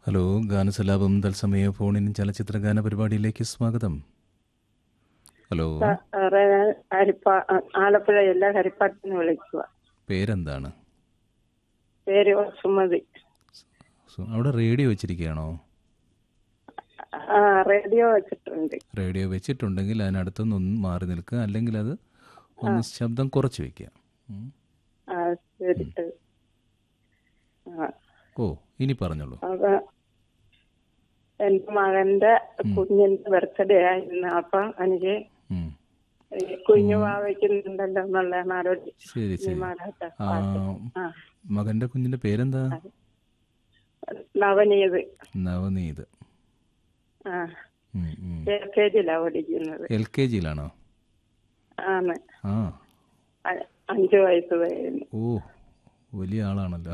Hello ഗാനസലാപം തത്സമയ ഫോണിൻ ചലച്ചിത്ര ഗാന പരിപാടിയിലേക്ക് സ്വാഗതം ഹലോ സാറേ ഞാൻ ഹരിപ്പാ ആലപ്പുഴ ജില്ല ഹരിപ്പാട്ടിന്ന് വിളിക്കുക പേരെന്താണ് പേര് സുമതി സു- അവിടെ റേഡിയോ വെച്ചിരിക്കുകയാണോ ആ റേഡിയോ വെച്ചിട്ടുണ്ട് റേഡിയോ വെച്ചിട്ടുണ്ടെങ്കിൽ അതിനടുത്തുനിന്ന് ഒന്ന് മാറി നിൽക്കുക അല്ലെങ്കിൽ അത് ഒന്ന് ശബ്ദം കുറച്ച് വെക്കുക ഉം. ആ ശരി ആ ഓ ഇനി പറഞ്ഞോളൂ അപ്പൊ എന്റെ മകന്റെ കുഞ്ഞിന്റെ ബർത്ത്ഡേ ആയിരുന്നു അപ്പൊ എനിക്ക് ഉം. ഈ കുഞ്ഞു വാവയ്ക്കുന്നുണ്ടല്ലോ എന്നുള്ളതാണ് ആരോട് ശരി ശരി മാറാത്ത ആ ആ മകന്റെ കുഞ്ഞിന്റെ പേരെന്താ നവനീത് നവനീത് ആ ഉം, ഉം. എൽ കെ ജിയിലാ പഠിക്കുന്നത് എൽ കെ ജിയിലാണോ ആണ് ആ അ- അഞ്ചു വയസ്സ് കഴിഞ്ഞു ഓ വലിയ ആളാണല്ലോ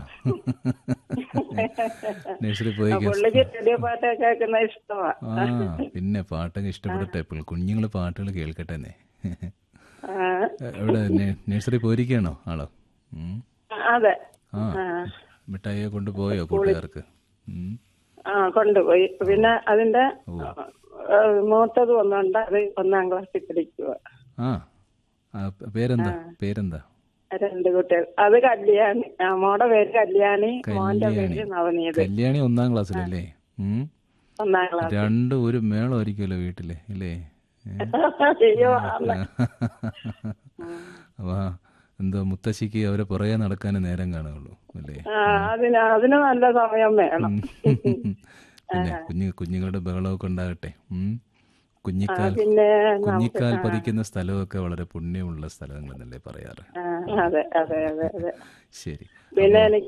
നഴ്സറി പോയി പുള്ളിക്ക് റേഡിയോ പാട്ടൊക്കെ കേൾക്കുന്ന ഇഷ്ടമാ ആ പിന്നെ പാട്ടൊക്കെ ഇഷ്ടപ്പെടട്ടെ ഇപ്പോൾ കുഞ്ഞുങ്ങൾ പാട്ടുകൾ കേൾക്കട്ടെ എന്നേ ആ, എവിടെ നെ- നഴ്സറി പോയിരിക്കുകയാണോ ആളോ ഉം. അതെ ആ ആ. മിഠായിയെ കൊണ്ടുപോയോ കൂട്ടുകാർക്ക് ഉം. ആ കൊണ്ടുപോയി പിന്നെ അതിന്റെ ആ, മൂത്തത് ഒന്നുണ്ട് അത് ഒന്നാം ക്ലാസ്സിൽ പഠിക്കുക ആ ആ, പ- പേരെന്താ പേരെന്താ രണ്ട് കുട്ടികൾ അത് കല്യാണി ആ, മോടെ പേര് കല്യാണി മോന്റെ കല്യാണി പേര് നവനീത് കല്യാണി ഒന്നാം ക്ലാസ്സിലല്ലേ ഉം. ഒന്നാം ക്ലാസ് രണ്ടും ഒരു മേളമായിരിക്കുമല്ലോ വീട്ടില് ഇല്ലേ ഏ? അയ്യോ അന്ന് അപ്പൊ എന്തോ മുത്തശ്ശിക്ക് അവരെ പുറകെ നടക്കാനേ നേരം കാണുകയുള്ളൂ അല്ലേ ആ, അതിന് അതിന് നല്ല സമയം വേണം പിന്നെ കുഞ്ഞു കുഞ്ഞുങ്ങളുടെ ബഹളമൊക്കെ ഉണ്ടാകട്ടെ ഉം. കുഞ്ഞിക്കാൽ പിന്നെ കുഞ്ഞിക്കാൽ പതിക്കുന്ന സ്ഥലമൊക്കെ വളരെ പുണ്യമുള്ള സ്ഥലങ്ങളെന്നല്ലേ പറയാറ് ആ, അതെ അതെ അതെ അതെ ശരി പിന്നെ എനിക്ക്